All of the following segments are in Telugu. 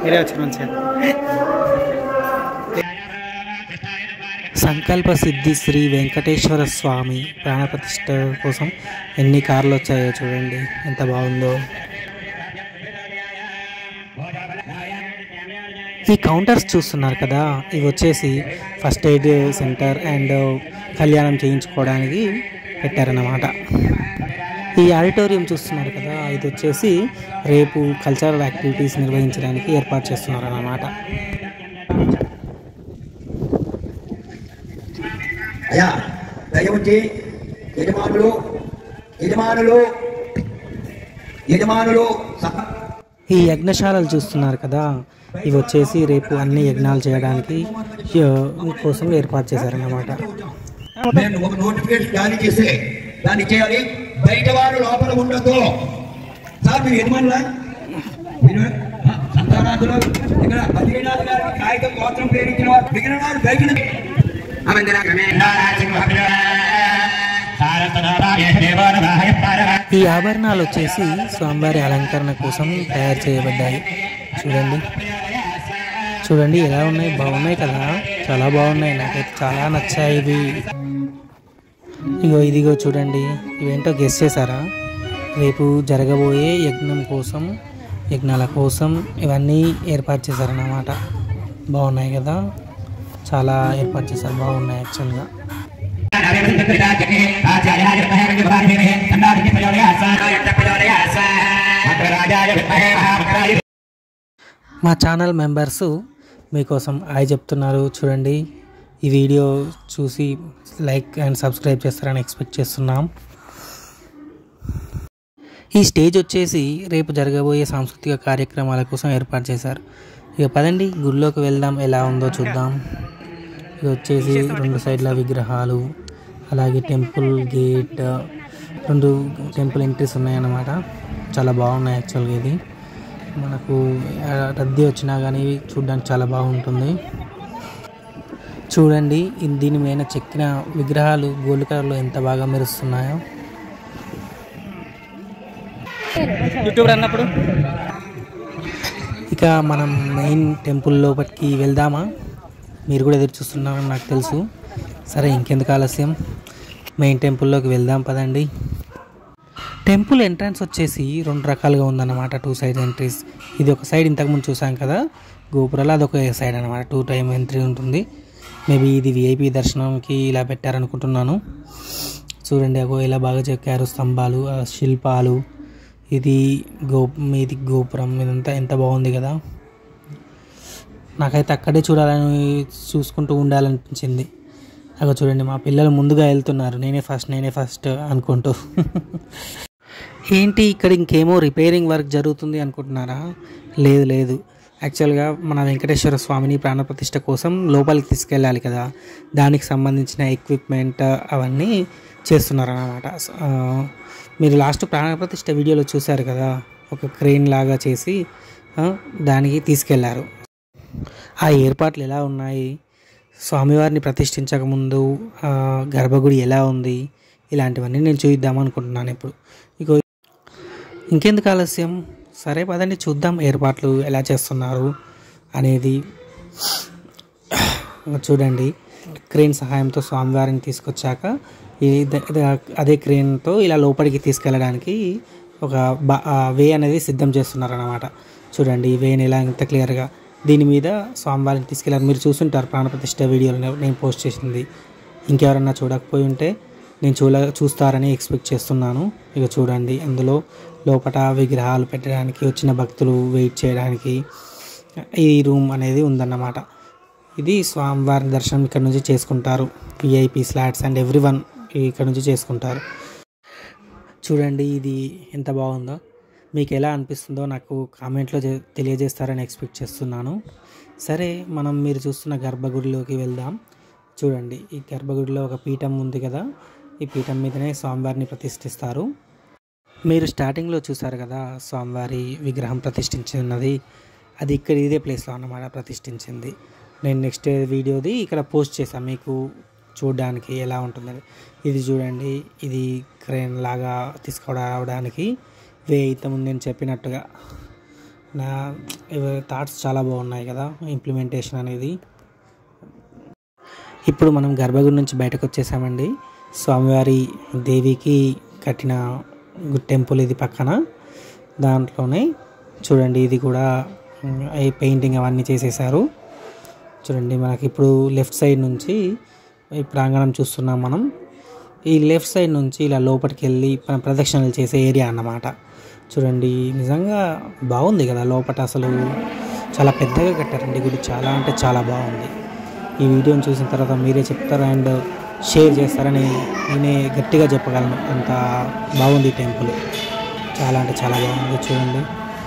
మీరే వచ్చారు మంచిగా సంకల్ప సిద్ధి శ్రీ వెంకటేశ్వర స్వామి ప్రాణప్రతిష్ఠ కోసం ఎన్ని కార్లు వచ్చాయో చూడండి ఎంత బాగుందో ఈ కౌంటర్స్ చూస్తున్నారు కదా ఇవి వచ్చేసి ఫస్ట్ ఎయిడ్ సెంటర్ అండ్ కళ్యాణం చేయించుకోవడానికి పెట్టారన్నమాట ఈ ఆడిటోరియం చూస్తున్నారు కదా ఇది వచ్చేసి రేపు కల్చరల్ యాక్టివిటీస్ నిర్వహించడానికి ఏర్పాటు చేస్తున్నారు అన్నమాట అయ్యా దయవుంచి యజమానులు యజమానులు యజమానులు సహ- ఈ యజ్ఞశాలలు చూస్తున్నారు కదా ఇవి వచ్చేసి రేపు అన్ని యజ్ఞాలు చేయడానికి ఆ, కోసం ఏర్పాటు చేశారన్నమాట నేను ఒక నోటిఫికేషన్ జారీ చేస్తే దాన్ని చేయాలి బయట వారు లోపల ఉండొద్దు సార్ మీరు యజమానులా మీరు ఆ, సంతానాథులు ఇక్కడ బద్రీనాథ్ గారికి కాగితం గోత్రం ప్రేరించిన వారు మిగిలిన వారు బయట ఈ ఆభరణాలు వచ్చేసి స్వామివారి అలంకరణ కోసం తయారు చేయబడ్డాయి చూడండి చూడండి ఎలా ఉన్నాయి బాగున్నాయి కదా చాలా బాగున్నాయి నాకైతే చాలా నచ్చాయి ఇవి ఇగో ఇదిగో చూడండి ఇవేంటో గెస్ చేశారా రేపు జరగబోయే యజ్ఞం కోసం యజ్ఞాల కోసం ఇవన్నీ ఏర్పాటు చేశారన్నమాట బాగున్నాయి కదా చాలా ఏర్పాటు చేశారు బాగున్నాయి యాక్చువల్గా మా ఛానల్ మెంబర్స్ మీకోసం హాయ్ చెప్తున్నారు చూడండి ఈ వీడియో చూసి లైక్ అండ్ సబ్స్క్రైబ్ చేస్తారని ఎక్స్పెక్ట్ చేస్తున్నాం ఈ స్టేజ్ వచ్చేసి రేపు జరగబోయే సాంస్కృతిక కార్యక్రమాల కోసం ఏర్పాటు చేశారు ఇక పదండి గుడిలోకి వెళ్దాం ఎలా ఉందో చూద్దాం ఇది వచ్చేసి రెండు సైడ్ల విగ్రహాలు అలాగే టెంపుల్ గేట్ రెండు టెంపుల్ ఎంట్రీస్ ఉన్నాయన్నమాట చాలా బాగున్నాయి యాక్చువల్గా ఇది మనకు ఆ, రద్దీ వచ్చినా కానీ చూడడానికి చాలా బాగుంటుంది చూడండి ఇ- దీని మీద చెక్కిన విగ్రహాలు గోల్డ్ కలర్లో ఎంత బాగా మెరుస్తున్నాయో యూట్యూబ్ అన్నప్పుడు ఇక మనం మెయిన్ టెంపుల్ లోపలికి వెళ్దామా మీరు కూడా ఎదురు చూస్తున్నారని నాకు తెలుసు సరే ఇంకెందుకు ఆలస్యం మెయిన్ టెంపుల్లోకి వెళ్దాం పదండి టెంపుల్ ఎంట్రన్స్ వచ్చేసి రెండు రకాలుగా ఉందన్నమాట టూ సైడ్ ఎంట్రీస్ ఇది ఒక సైడ్ ఇంతకుముందు చూసాం కదా గోపురాలు అదొక సైడ్ అనమాట టూ టైం ఎంట్రీ ఉంటుంది మేబీ ఇది విఐపి దర్శనంకి ఇలా పెట్టారనుకుంటున్నాను చూడండి అగో ఇలా బాగా చెక్కారు స్తంభాలు ఆ శిల్పాలు ఇది గో మీది గోపురం ఇదంతా ఎంత బాగుంది కదా నాకైతే అక్కడే చూడాలని చూసుకుంటూ ఉండాలనిపించింది అక్కడ చూడండి మా పిల్లలు ముందుగా వెళ్తున్నారు నేనే ఫస్ట్ నేనే ఫస్ట్ అనుకుంటూ ఏంటి ఇక్కడ ఇంకేమో రిపేరింగ్ వర్క్ జరుగుతుంది అనుకుంటున్నారా లేదు లేదు యాక్చువల్గా మన వెంకటేశ్వర స్వామిని ప్రాణప్రతిష్ఠ కోసం లోపలికి తీసుకెళ్ళాలి కదా దానికి సంబంధించిన ఎక్విప్మెంట్ అవన్నీ చేస్తున్నారన్నమాట ఆ, మీరు లాస్ట్ ప్రాణప్రతిష్ఠ వీడియోలో చూశారు కదా ఒక క్రెయిన్ లాగా చేసి ఆ, దానికి తీసుకెళ్లారు ఆ ఏర్పాట్లు ఎలా ఉన్నాయి స్వామివారిని ప్రతిష్ఠించక ముందు ఆ, గర్భగుడి ఎలా ఉంది ఇలాంటివన్నీ నేను చూద్దాం అనుకుంటున్నాను ఇప్పుడు ఇక ఇంకెందుకు ఆలస్యం సరే పదండి చూద్దాం ఏర్పాట్లు ఎలా చేస్తున్నారు అనేది చూడండి క్రేన్ సహాయంతో స్వామివారిని తీసుకొచ్చాక ఈ ద- ద- అదే క్రేన్తో ఇలా లోపలికి తీసుకెళ్ళడానికి ఒక బ వే అనేది సిద్ధం చేస్తున్నారు అనమాట చూడండి ఈ వేని ఇలా ఇంత క్లియర్గా దీని మీద స్వామివారిని తీసుకెళ్ళారు మీరు చూసుంటారు ప్రాణప్రతిష్ఠ వీడియోలో నేను పోస్ట్ చేసింది ఇంకెవరన్నా చూడకపోయి ఉంటే నేను చూడ చూస్తారని ఎక్స్పెక్ట్ చేస్తున్నాను ఇక చూడండి అందులో లోపల విగ్రహాలు పెట్టడానికి వచ్చిన భక్తులు వెయిట్ చేయడానికి ఈ రూమ్ అనేది ఉందన్నమాట ఇది స్వామివారి దర్శనం ఇక్కడ నుంచి చేసుకుంటారు VIP slots and every one ఇక్కడ నుంచి చేసుకుంటారు చూడండి ఇది ఎంత బాగుందో మీకు ఎలా అనిపిస్తుందో నాకు కామెంట్లో చె- తెలియజేస్తారని ఎక్స్పెక్ట్ చేస్తున్నాను సరే మనం మీరు చూస్తున్న గర్భగుడిలోకి వెళ్దాం చూడండి ఈ గర్భగుడిలో ఒక పీఠం ఉంది కదా ఈ పీఠం మీదనే స్వామివారిని ప్రతిష్ఠిస్తారు మీరు స్టార్టింగ్లో చూసారు కదా స్వామివారి విగ్రహం ప్రతిష్ఠించి ఉన్నది అది ఇక్కడ ఇదే ప్లేస్లో అన్నమాట ప్రతిష్ఠించింది నేను నెక్స్ట్ వీడియోది ఇక్కడ పోస్ట్ చేశాను మీకు చూడడానికి ఎలా ఉంటుందని ఇది చూడండి ఇది క్రేన్ లాగా తీసుకురావడానికి వే ఇంతకుముందు నేను చెప్పినట్టుగా నా థాట్స్ చాలా బాగున్నాయి కదా ఇంప్లిమెంటేషన్ అనేది ఇప్పుడు మనం గర్భగుడి నుంచి బయటకు వచ్చేసామండి స్వామివారి దేవికి కట్టిన గు- టెంపుల్ ఇది పక్కన దాంట్లోనే చూడండి ఇది కూడా ఉమ్, ఈ పెయింటింగ్ అవన్నీ చేసేసారు చూడండి మనకి ఇప్పుడు లెఫ్ట్ సైడ్ నుంచి ఈ ప్రాంగణం చూస్తున్నాం మనం ఈ లెఫ్ట్ సైడ్ నుంచి ఇలా లోపలికి వెళ్ళి మనం ప్రదక్షిణలు చేసే ఏరియా అన్నమాట చూడండి నిజంగా బాగుంది కదా లోపల అసలు చాలా పెద్దగా కట్టారండి గుడి చాలా అంటే చాలా బాగుంది ఈ వీడియోని చూసిన తర్వాత మీరే చెప్తారు అండ్ షేర్ చేస్తారని నేనే గట్టిగా చెప్పగలను అంత బాగుంది ఈ టెంపుల్ చాలా అంటే చాలా బాగుంది చూడండి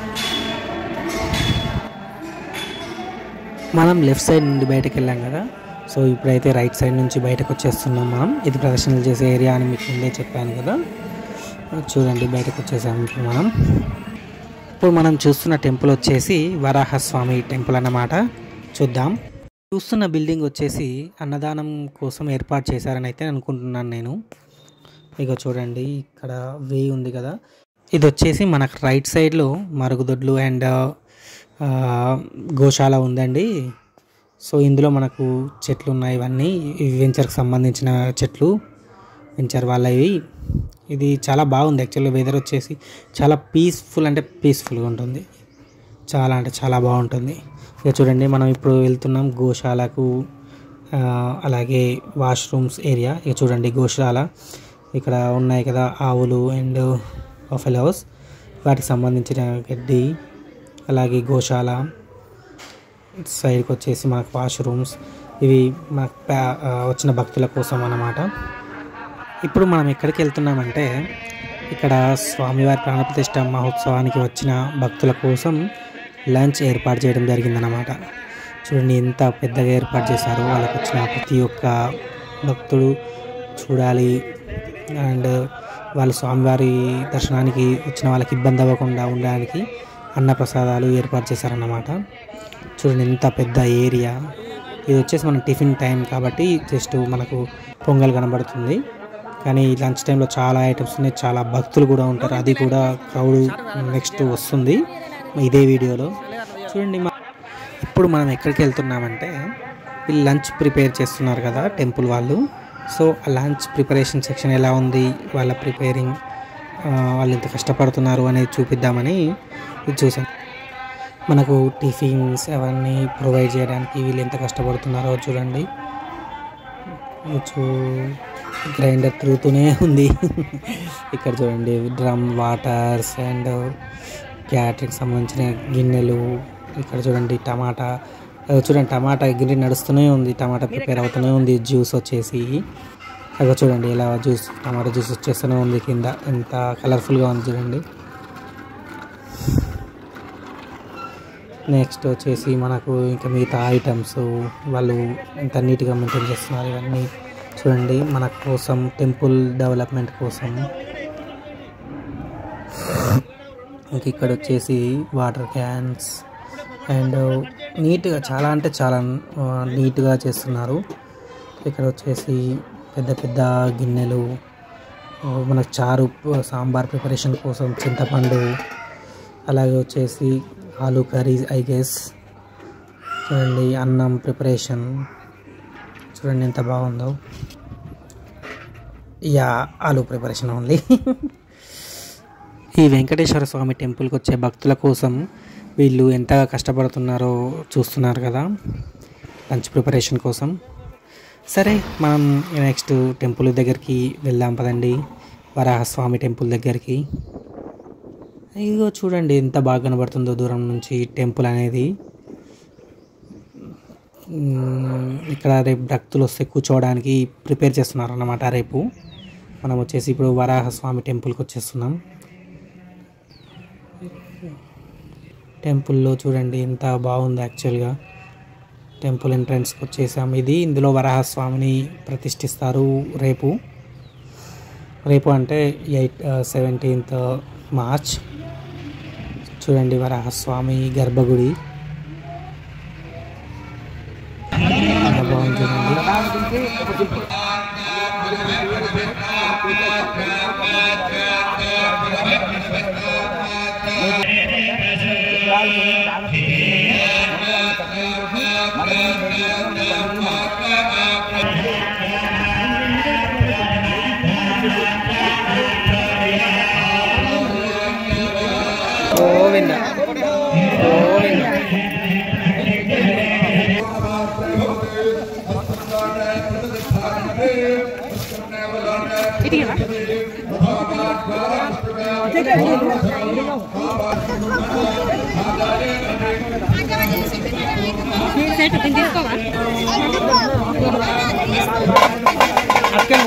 మనం లెఫ్ట్ సైడ్ నుండి బయటకు వెళ్ళాం కదా సో ఇప్పుడైతే రైట్ సైడ్ నుంచి బయటకు వచ్చేస్తున్నాం మనం ఇది ప్రదర్శనలు చేసే ఏరియా అని మీకు ముందే చెప్పాను కదా చూడండి బయటకు వచ్చేసాము ఇప్పుడు మనం ఇప్పుడు మనం చూస్తున్న టెంపుల్ వచ్చేసి వరాహస్వామి టెంపుల్ అన్నమాట చూద్దాం చూస్తున్న బిల్డింగ్ వచ్చేసి అన్నదానం కోసం ఏర్పాటు చేశారని అయితే అనుకుంటున్నాను నేను ఇక చూడండి ఇక్కడ వే ఉంది కదా ఇది వచ్చేసి మనకు రైట్ సైడ్లో మరుగుదొడ్లు అండ్ ఆ, గోశాల ఉందండి సో ఇందులో మనకు చెట్లు ఉన్నాయి ఇవన్నీ ఇవి వెంచర్కి సంబంధించిన చెట్లు వెంచర్ వాళ్ళవి ఇది చాలా బాగుంది యాక్చువల్గా వెదర్ వచ్చేసి చాలా పీస్ఫుల్ అంటే పీస్ఫుల్గా ఉంటుంది చాలా అంటే చాలా బాగుంటుంది ఇక చూడండి మనం ఇప్పుడు వెళ్తున్నాం గోశాలకు ఆ, అలాగే వాష్రూమ్స్ ఏరియా ఇక చూడండి గోశాల ఇక్కడ ఉన్నాయి కదా ఆవులు అండ్ బఫెలోస్ వాటికి సంబంధించిన గడ్డి అలాగే గోశాల సైడ్కి వచ్చేసి మనకు వాష్రూమ్స్ ఇవి మనకు ప్యా- ఆ, వచ్చిన భక్తుల కోసం అన్నమాట ఇప్పుడు మనం ఎక్కడికి వెళ్తున్నామంటే ఇక్కడ స్వామివారి ప్రాణప్రతిష్ఠ మహోత్సవానికి వచ్చిన భక్తుల కోసం లంచ్ ఏర్పాటు చేయడం జరిగిందన్నమాట చూడండి ఎంత పెద్దగా ఏర్పాటు చేశారో వాళ్ళకి వచ్చిన ప్రతి ఒక్క భక్తుడు చూడాలి అండ్ వాళ్ళు స్వామివారి దర్శనానికి వచ్చిన వాళ్ళకి ఇబ్బంది అవ్వకుండా ఉండడానికి అన్నప్రసాదాలు ఏర్పాటు చేశారన్నమాట చూడండి ఎంత పెద్ద ఏరియా ఇది వచ్చేసి మన టిఫిన్ టైం కాబట్టి జస్ట్ మనకు పొంగల్ కనబడుతుంది కానీ లంచ్ టైంలో చాలా ఐటమ్స్ ఉన్నాయి చాలా భక్తులు కూడా ఉంటారు అది కూడా క్రౌడ్ నెక్స్ట్ వస్తుంది ఇదే వీడియోలో చూడండి మ- ఇప్పుడు మనం ఎక్కడికి వెళ్తున్నామంటే వీళ్ళు లంచ్ ప్రిపేర్ చేస్తున్నారు కదా టెంపుల్ వాళ్ళు సో ఆ లంచ్ ప్రిపరేషన్ సెక్షన్ ఎలా ఉంది వాళ్ళ ప్రిపేరింగ్ వాళ్ళు ఎంత కష్టపడుతున్నారు అనేది చూపిద్దామని ఇది చూసాం మనకు టిఫిన్స్ అవన్నీ ప్రొవైడ్ చేయడానికి వీళ్ళు ఎంత కష్టపడుతున్నారో చూడండి చూ గ్రైండర్ తిరుగుతూనే ఉంది ఇక్కడ చూడండి డ్రమ్ వాటర్స్ అండ్ క్యాటరింగ్ సంబంధించిన గిన్నెలు ఇక్కడ చూడండి టమాటా అది చూడండి టమాటా గిన్నె నడుస్తూనే ఉంది టమాటా ప్రిపేర్ అవుతూనే ఉంది జ్యూస్ వచ్చేసి అక్కడ చూడండి ఇలా జ్యూస్ టమాటా జ్యూస్ వచ్చేస్తూనే ఉంది కింద ఎంత కలర్ఫుల్గా ఉంది చూడండి నెక్స్ట్ వచ్చేసి మనకు ఇంకా మిగతా ఐటమ్స్ వాళ్ళు ఎంత నీట్గా మెయింటైన్ చేస్తున్నారు ఇవన్నీ చూడండి మన కోసం టెంపుల్ డెవలప్మెంట్ కోసం ఇంక ఇక్కడ వచ్చేసి వాటర్ క్యాన్స్ అండ్ నీట్గా చాలా అంటే చాలా ఆ, నీట్గా చేస్తున్నారు ఇక్కడ వచ్చేసి పెద్ద పెద్ద గిన్నెలు ఆ, మనకు చారు సాంబార్ ప్రిపరేషన్ కోసం చింతపండు అలాగే వచ్చేసి ఆలూ కర్రీ ఐ గెస్ చూడండి అన్నం ప్రిపరేషన్ చూడండి ఎంత బాగుందో యా ఆలూ ప్రిపరేషన్ ఓన్లీ ఈ వెంకటేశ్వర స్వామి టెంపుల్కి వచ్చే భక్తుల కోసం వీళ్ళు ఎంతగా కష్టపడుతున్నారో చూస్తున్నారు కదా లంచ్ ప్రిపరేషన్ కోసం సరే మనం నెక్స్ట్ టెంపుల్ దగ్గరికి వెళ్దాం పదండి వరాహస్వామి టెంపుల్ దగ్గరికి ఇదిగో చూడండి ఎంత బాగా కనబడుతుందో దూరం నుంచి టెంపుల్ అనేది మ్మ్, ఇక్కడ రేపు భక్తులు వస్తే కూర్చోవడానికి ప్రిపేర్ చేస్తున్నారు అన్నమాట రేపు మనం వచ్చేసి ఇప్పుడు వరాహస్వామి టెంపుల్కి వచ్చేస్తున్నాం టెంపుల్లో చూడండి ఎంత బాగుంది యాక్చువల్గా టెంపుల్ ఎంట్రన్స్కి వచ్చేసాం ఇది ఇందులో వరాహస్వామిని ప్రతిష్ఠిస్తారు రేపు రేపు అంటే ఎయిట్ సెవెంటీన్త్ మార్చ్ చూడండి వరాహస్వామి గర్భగుడి చాలా బాగుంది చూడండి Gracias. గోవింద గోవింద సేటు దీన్ని తీసుకోవా అక్కడ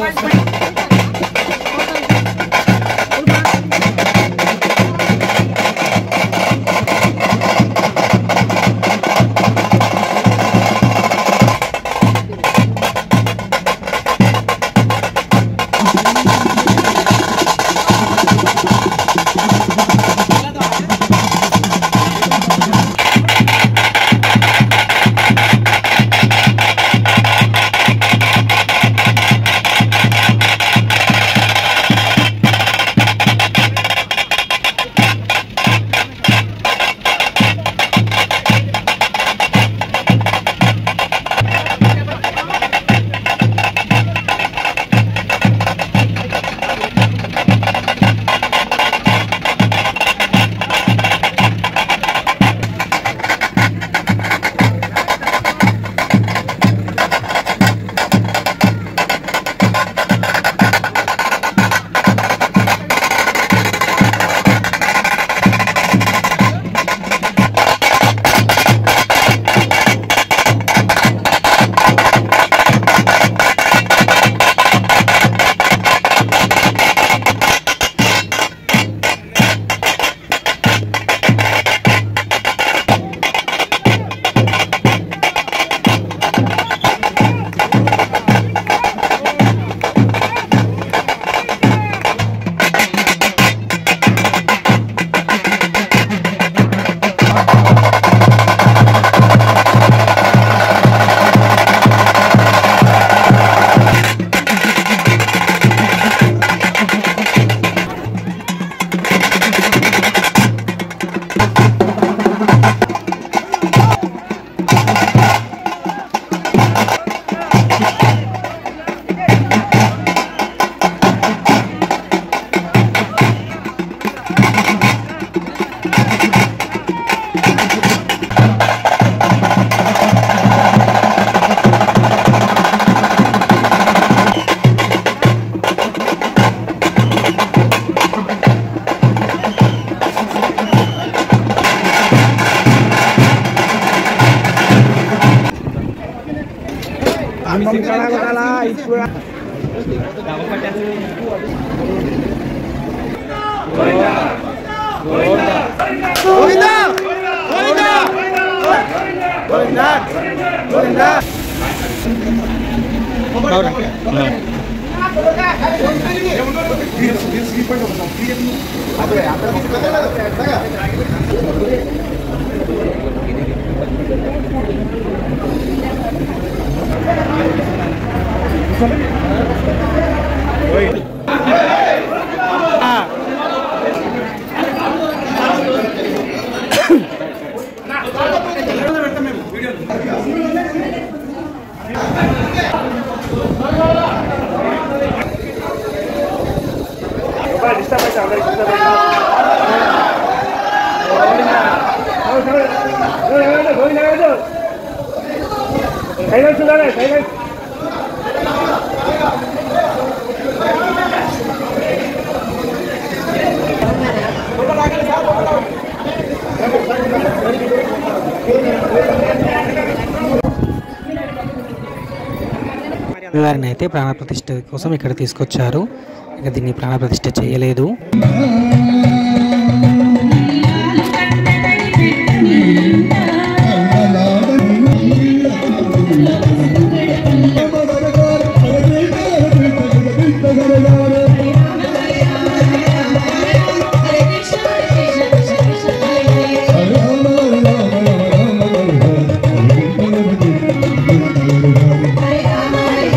వారిని అయితే ప్రాణప్రతిష్ఠ కోసం ఇక్కడ తీసుకొచ్చారు ఇక దీన్ని ప్రాణప్రతిష్ఠ చేయలేదు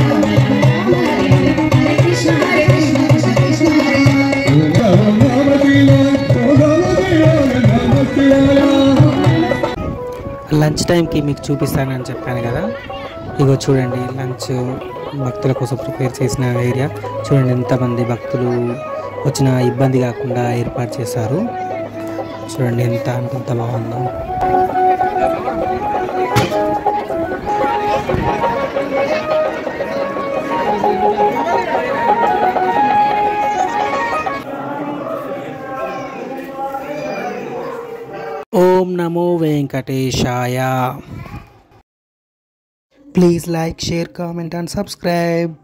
Hare Krishna, Hare Krishna, Krishna Krishna, Hare Hare. Lunch టైంకి మీకు చూపిస్తానని చెప్పాను కదా ఇగో చూడండి లంచ్ భక్తుల కోసం ప్రిపేర్ చేసిన ఏరియా చూడండి ఎంతమంది భక్తులు వచ్చిన ఇబ్బంది కాకుండా ఏర్పాటు చేశారు చూడండి ఎంత అంటే ఎంత బాగుందో Om Namo Venkatesaya please like share comment and subscribe